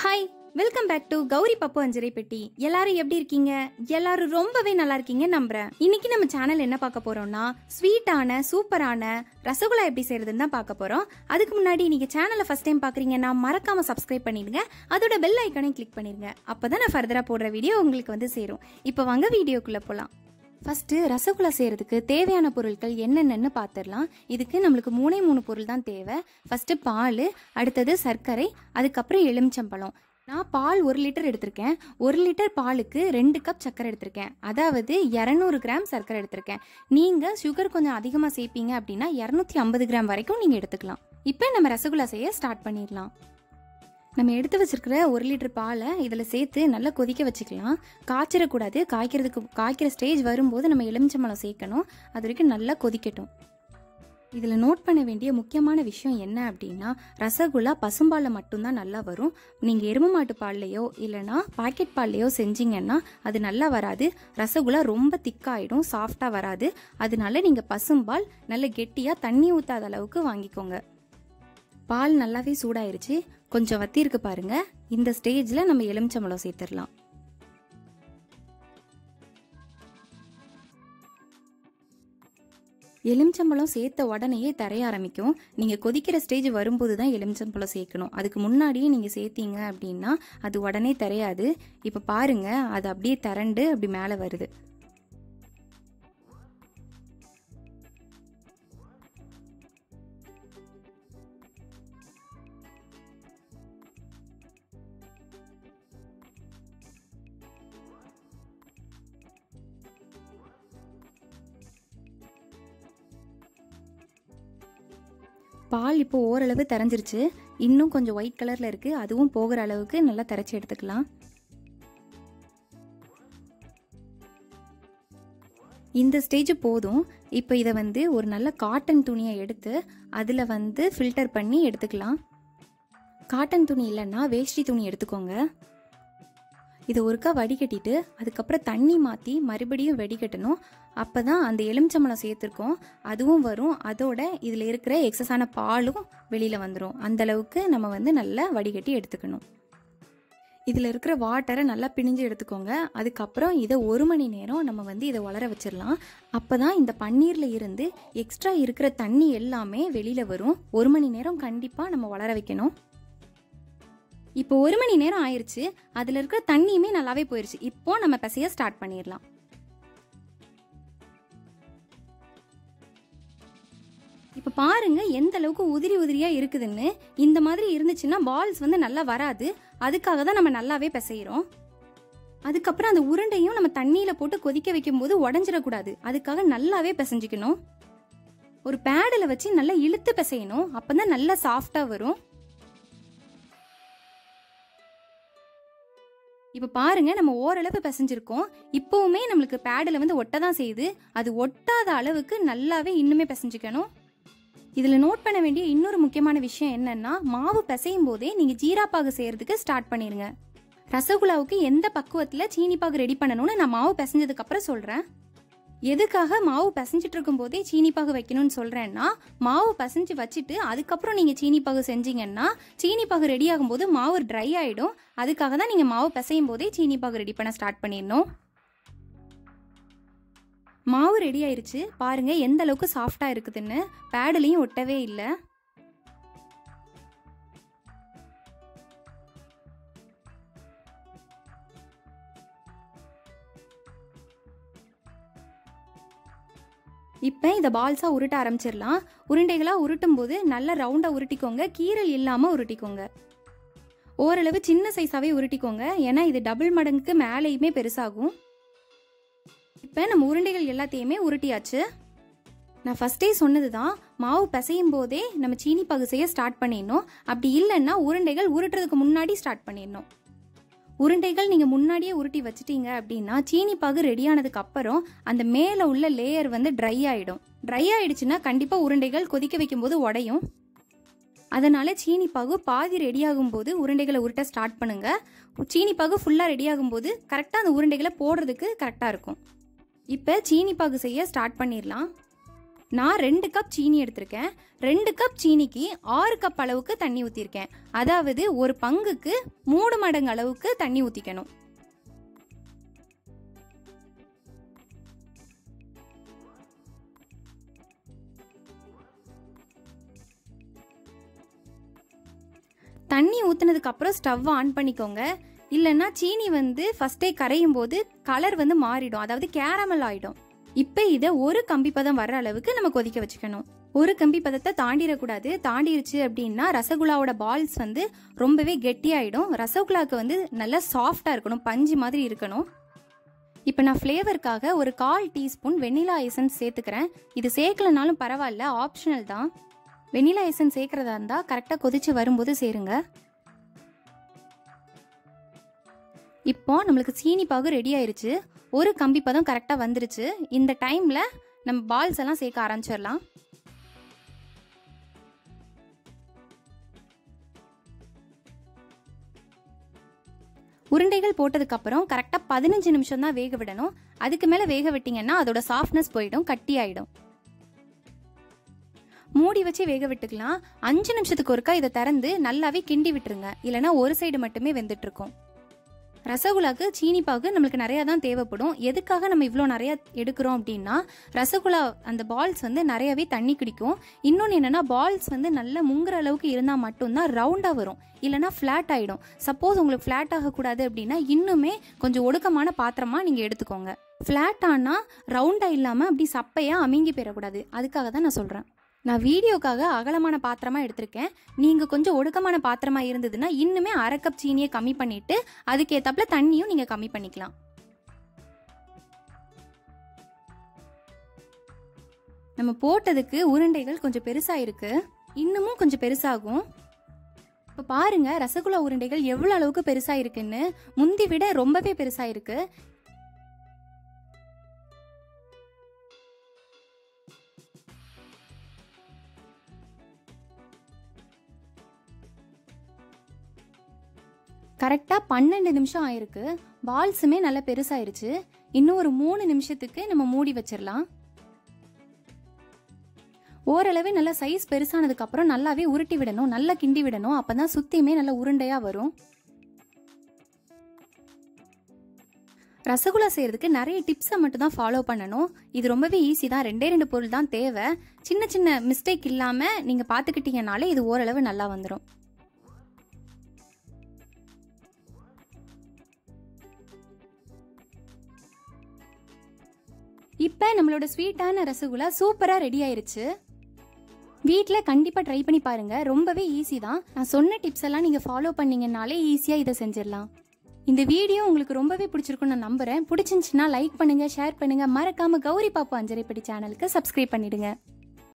hi welcome back to Gowri Pappu Anjarai Petti எல்லாரும் எப்படி இருக்கீங்க எல்லாரும் ரொம்பவே நல்லா இருக்கீங்க நம்புறேன் இன்னைக்கு நம்ம சேனல் என்ன பார்க்க போறோம்னா ஸ்வீட்டான சூப்பரான ரசகுல்லா எப்படி செய்யறதுன்னு தான் பார்க்க போறோம் அதுக்கு முன்னாடி நீங்க சேனலை ஃபர்ஸ்ட் டைம் பாக்குறீங்கன்னா மறக்காம சப்ஸ்கிரைப் பண்ணிடுங்க அதோட பெல் ஐக்கானையும் கிளிக் பண்ணிருங்க அப்பதான் நான் ஃபர்தரா போடுற வீடியோ உங்களுக்கு வந்து சேரும் இப்போ வாங்க வீடியோக்குள்ள போலாம் ஃபர்ஸ்ட் ரசகுல்லா செய்யறதுக்கு தேவையான பொருட்கள் என்னென்னு பார்த்துடலாம் இதுக்கு நம்மளுக்கு மூணே மூணு பொருள் தான் தேவை ஃபர்ஸ்ட் பால் அடுத்தது சர்க்கரை அதுக்கப்புறம் எலுமிச்சம்பழம் நான் பால் ஒரு லிட்டர் எடுத்திருக்கேன் ஒரு லிட்டர் பாலுக்கு ரெண்டு கப் சர்க்கரை எடுத்திருக்கேன் அதாவது இரநூறு கிராம் சர்க்கரை எடுத்திருக்கேன் நீங்கள் சுகர் கொஞ்சம் அதிகமாக சேர்ப்பீங்க அப்படின்னா இரநூத்தி ஐம்பது கிராம் வரைக்கும் நீங்கள் எடுத்துக்கலாம் இப்போ நம்ம ரசகுல்லா செய்ய ஸ்டார்ட் பண்ணிடலாம் நம்ம எடுத்து வச்சிருக்கிற ஒரு லிட்டர் பாலை இதில் சேர்த்து நல்லா கொதிக்க வச்சுக்கலாம் காய்ச்சிடக்கூடாது காய்க்கிறதுக்கு காய்க்கிற ஸ்டேஜ் வரும்போது நம்ம எலுமிச்சம்பழம் சேர்க்கணும் அது வரைக்கும் நல்லா கொதிக்கட்டும் இதில் நோட் பண்ண வேண்டிய முக்கியமான விஷயம் என்ன அப்படின்னா ரசகுல்லா பசும்பாலில் மட்டும்தான் நல்லா வரும் நீங்கள் எருமை மாட்டு பால்லையோ இல்லைனா பாக்கெட் பால்லையோ செஞ்சீங்கன்னா அது நல்லா வராது ரசகுல்லா ரொம்ப திக்காயிடும் சாஃப்டாக வராது அதனால நீங்கள் பசும்பால் நல்ல கெட்டியாக தண்ணி ஊற்றாத அளவுக்கு வாங்கிக்கோங்க பால் நல்லாவே சூடாயிருச்சு கொஞ்சம் வத்தி இருக்கு பாருங்க இந்த ஸ்டேஜில் நம்ம எலுமிச்சம்பழம் சேர்த்துடலாம் எலுமிச்சம்பழம் சேர்த்த உடனேயே தரைய ஆரம்பிக்கும் நீங்கள் கொதிக்கிற ஸ்டேஜ் வரும்போது தான் எலுமிச்சம்பழம் சேர்க்கணும் அதுக்கு முன்னாடியே நீங்கள் சேர்த்தீங்க அப்படின்னா அது உடனே தரையாது இப்போ பாருங்க அது அப்படியே திரண்டு அப்படி மேலே வருது பால் இப்போ ஓரளவு திறஞ்சிருச்சு இன்னும் கொஞ்சம் ஒயிட் கலரில் இருக்குது அதுவும் போகிற அளவுக்கு நல்லா திரைச்சி எடுத்துக்கலாம் இந்த ஸ்டேஜ் போதும் இப்போ இதை வந்து ஒரு நல்ல காட்டன் துணியை எடுத்து அதில் வந்து ஃபில்டர் பண்ணி எடுத்துக்கலாம் காட்டன் துணி இல்லைன்னா வேஷ்டி துணி எடுத்துக்கோங்க இதை ஒருக்கா வடிகட்டிட்டு அதுக்கப்புறம் தண்ணி மாற்றி மறுபடியும் வடிகட்டணும் அப்போ தான் அந்த எலுமிச்சம்பழம் சேர்த்துருக்கோம் அதுவும் வரும் அதோட இதில் இருக்கிற எக்ஸஸான பாலும் வெளியில் வந்துடும் அந்தளவுக்கு நம்ம வந்து நல்லா வடிகட்டி எடுத்துக்கணும் இதில் இருக்கிற வாட்டரை நல்லா பிழிஞ்சு எடுத்துக்கோங்க அதுக்கப்புறம் இதை ஒரு மணி நேரம் நம்ம வந்து இதை வளர வச்சிடலாம் அப்போ தான் இந்த பன்னீரில் இருந்து எக்ஸ்ட்ரா இருக்கிற தண்ணி எல்லாமே வெளியில் வரும் ஒரு மணி நேரம் கண்டிப்பாக நம்ம வளர வைக்கணும் இப்போ ஒரு மணி நேரம் ஆயிருச்சு அதில் இருக்கிற தண்ணியுமே நல்லாவே போயிருச்சு இப்போ நம்ம பிசைய ஸ்டார்ட் பண்ணிடலாம் இப்போ பாருங்க எந்த அளவுக்கு உதிரி உதிரியா இருக்குதுன்னு இந்த மாதிரி இருந்துச்சுன்னா பால்ஸ் வந்து நல்லா வராது அதுக்காக தான் நம்ம நல்லாவே பிசைகிறோம் அதுக்கப்புறம் அந்த உருண்டையும் நம்ம தண்ணியில போட்டு கொதிக்க வைக்கும் போது உடஞ்சிடக்கூடாது அதுக்காக நல்லாவே பிசைஞ்சிக்கணும் ஒரு பேடில் வச்சு நல்லா இழுத்து பிசையணும் அப்பதான் நல்லா சாஃப்டா வரும் இப்போ பாருங்க நம்ம ஓரளவு பிசைஞ்சிருக்கோம் இப்போவுமே நம்மளுக்கு பேடில் வந்து ஒட்ட தான் செய்யுது அது ஒட்டாத அளவுக்கு நல்லாவே இன்னுமே பிசைஞ்சிக்கணும் இதில் நோட் பண்ண வேண்டிய இன்னொரு முக்கியமான விஷயம் என்னன்னா மாவு பிசையும் போதே நீங்கள் ஜீராப்பாகு செய்யறதுக்கு ஸ்டார்ட் பண்ணிடுங்க ரசகுல்லாவுக்கு எந்த பக்குவத்தில் சீனி பாகு ரெடி பண்ணணும்னு நான் மாவு பிசைஞ்சதுக்கு அப்புறம் சொல்கிறேன் எதுக்காக மாவு பிசைஞ்சிட்டு இருக்கும் போதே சீனி பாகு வைக்கணும்னு சொல்கிறேன்னா மாவு பிசைஞ்சு வச்சுட்டு அதுக்கப்புறம் நீங்கள் சீனி பாகு செஞ்சீங்கன்னா சீனி பாகு ரெடி ஆகும்போது மாவு ட்ரை ஆகிடும் அதுக்காக தான் நீங்கள் மாவு பிசையும் போதே சீனி பாகு ரெடி பண்ண ஸ்டார்ட் பண்ணிடணும் மாவு ரெடி ஆயிருச்சு பாருங்க எந்த அளவுக்கு சாஃப்டா இருக்குதுன்னு பேடுலையும் ஒட்டவே இல்லை இப்போ இதை பால்ஸாக உருட்ட ஆரம்பிச்சிடலாம் உருண்டைகளாக உருட்டும் போது நல்லா ரவுண்டாக உருட்டிக்கோங்க கீரல் இல்லாமல் உருட்டிக்கோங்க ஓரளவு சின்ன சைஸாகவே உருட்டிக்கோங்க ஏன்னா இது டபுள் மடங்குக்கு மேலேயுமே பெருசாகும் இப்போ நம்ம உருண்டைகள் எல்லாத்தையுமே உருட்டியாச்சு நான் ஃபஸ்ட்டே சொன்னது தான் மாவு பிசையும் போதே நம்ம சீனி பாகு செய்ய ஸ்டார்ட் பண்ணிடணும் அப்படி இல்லைன்னா உருண்டைகள் உருட்டுறதுக்கு முன்னாடி ஸ்டார்ட் பண்ணிடணும் உருண்டைகள் நீங்கள் முன்னாடியே உருட்டி வச்சிட்டீங்க அப்படின்னா சீனி பாகு ரெடி ஆனதுக்கு அப்புறம் அந்த மேலே உள்ள லேயர் வந்து ட்ரை ஆகிடும் ட்ரை ஆயிடுச்சுன்னா கண்டிப்பாக உருண்டைகள் கொதிக்க வைக்கும்போது உடையும் அதனால சீனி பாகு பாதி ரெடி ஆகும்போது உருண்டைகளை உருட்ட ஸ்டார்ட் பண்ணுங்க சீனி பாகு ஃபுல்லாக ரெடி ஆகும்போது கரெக்டாக அந்த உருண்டைகளை போடுறதுக்கு கரெக்டாக இருக்கும் இப்போ சீனி பாகு செய்ய ஸ்டார்ட் பண்ணிடலாம் நான் ரெண்டு கப் சீனி எடுத்திருக்கேன் ரெண்டு கப் சீனிக்கு ஆறு கப் அளவுக்கு தண்ணி ஊற்றிருக்கேன் அதாவது ஒரு பங்குக்கு மூணு மடங்கு அளவுக்கு தண்ணி ஊற்றிக்கணும் தண்ணி ஊற்றுனதுக்கு அப்புறம் ஸ்டவ் ஆன் பண்ணிக்கோங்க இல்லைன்னா சீனி வந்து ஃபஸ்ட்டே கரையும் போது கலர் வந்து மாறிடும் அதாவது கேரமல் ஆயிடும் இப்போ இதை ஒரு கம்பி பதம் வர்ற அளவுக்கு நம்ம கொதிக்க வச்சுக்கணும் ஒரு கம்பி பதத்தை தாண்டிடக்கூடாது தாண்டிருச்சு அப்படின்னா ரசகுல்லாவோட பால்ஸ் வந்து ரொம்பவே கெட்டியாயிடும் ரசகுல்லாவுக்கு வந்து நல்லா சாஃப்டாக இருக்கணும் பஞ்சு மாதிரி இருக்கணும் இப்போ நான் ஃப்ளேவருக்காக ஒரு கால் டீஸ்பூன் வெண்ணிலா எசன்ஸ் சேர்த்துக்கிறேன் இது சேர்க்கலனாலும் பரவாயில்ல ஆப்ஷனல் தான் வெண்ணிலா எசன்ஸ் சேர்க்குறதா இருந்தால் கரெக்டாக கொதிச்சு வரும்போது சேருங்க இப்போ நம்மளுக்கு சீனி பாகு ரெடி ஆயிருச்சு ஒரு கம்பி பதம் கரெக்டாக வந்துருச்சு இந்த டைமில் நம்ம பால்ஸ் எல்லாம் சேர்க்க ஆரம்பிச்சிடலாம் உருண்டைகள் போட்டதுக்கப்புறம் கரெக்டாக பதினஞ்சு நிமிஷம் தான் வேக விடணும் அதுக்கு மேலே வேக விட்டிங்கன்னா அதோட சாஃப்ட்னஸ் போயிடும் கட்டி ஆயிடும் மூடி வச்சு வேக விட்டுக்கலாம் அஞ்சு நிமிஷத்துக்கு ஒருக்கா இதை திறந்து நல்லாவே கிண்டி விட்டுருங்க இல்லைனா ஒரு சைடு மட்டுமே வெந்துட்டு இருக்கும் ரசகுல்லாக்கு சீனி பாகு நம்மளுக்கு நிறையா தான் தேவைப்படும் எதுக்காக நம்ம இவ்வளோ நிறையா எடுக்கிறோம் அப்படின்னா ரசகுல்லா அந்த பால்ஸ் வந்து நிறையவே தண்ணி குடிக்கும் இன்னொன்று என்னென்னா பால்ஸ் வந்து நல்லா முங்குற அளவுக்கு இருந்தால் மட்டும்தான் ரவுண்டாக வரும் இல்லைனா ஃப்ளாட் ஆகிடும் சப்போஸ் உங்களுக்கு ஃப்ளாட் ஆகக்கூடாது அப்படின்னா இன்னுமே கொஞ்சம் ஒடுக்கமான பாத்திரமாக நீங்கள் எடுத்துக்கோங்க ஃப்ளாட் ஆனால் ரவுண்டாக இல்லாமல் அப்படி சப்பையாக அமுங்கி போயிடக்கூடாது அதுக்காக தான் நான் சொல்கிறேன் நான் வீடியோக்காக அகலமான பாத்திரமா எடுத்திருக்கேன் நீங்கள் கொஞ்சம் ஒடுக்கமான பாத்திரமா இருந்ததுன்னா இன்னுமே அரை கப் சீனியை கம்மி பண்ணிட்டு அதுக்கேத்தாப்புல தண்ணியும் நீங்கள் கம்மி பண்ணிக்கலாம் நம்ம போட்டதுக்கு உருண்டைகள் கொஞ்சம் பெருசா இருக்கு இன்னமும் கொஞ்சம் பெருசாகும் இப்போ பாருங்க ரசகுல்லா உருண்டைகள் எவ்வளோ அளவுக்கு பெருசா இருக்குன்னு முந்தி விட ரொம்பவே பெருசா இருக்கு கரெக்டாக பன்னெண்டு நிமிஷம் ஆயிருக்கு பால்ஸுமே நல்லா பெருசாயிருச்சு இன்னும் ஒரு மூணு நிமிஷத்துக்கு நம்ம மூடி வச்சிடலாம் ஓரளவு நல்லா சைஸ் பெருசானதுக்கு அப்புறம் நல்லாவே உருட்டி விடணும் நல்லா கிண்டி விடணும் அப்பதான் சுத்தியுமே நல்லா உருண்டையா வரும் ரசகுல்லா செய்யறதுக்கு நிறைய டிப்ஸை மட்டும் தான் ஃபாலோ பண்ணணும் இது ரொம்பவே ஈஸி தான் ரெண்டே ரெண்டு பொருள் தான் தேவை சின்ன சின்ன மிஸ்டேக் இல்லாம நீங்க பாத்துக்கிட்டீங்கனாலே இது ஓரளவு நல்லா வந்துடும் இப்போ நம்மளோட ஸ்வீட்டான ரசகுல்லா சூப்பராக ரெடி ஆயிருச்சு வீட்டில் கண்டிப்பாக ட்ரை பண்ணி பாருங்க ரொம்பவே ஈஸி தான் நான் சொன்ன டிப்ஸ் எல்லாம் நீங்கள் ஃபாலோ பண்ணீங்கன்னாலே ஈஸியாக இதை செஞ்சிடலாம் இந்த வீடியோ உங்களுக்கு ரொம்பவே பிடிச்சிருக்கும்னு நான் நம்புறேன் பிடிச்சிருந்துச்சுன்னா லைக் பண்ணுங்க ஷேர் பண்ணுங்க மறக்காம கௌரி பாப்பா அஞ்சரைப்படி சேனலுக்கு சப்ஸ்கிரைப் பண்ணிடுங்க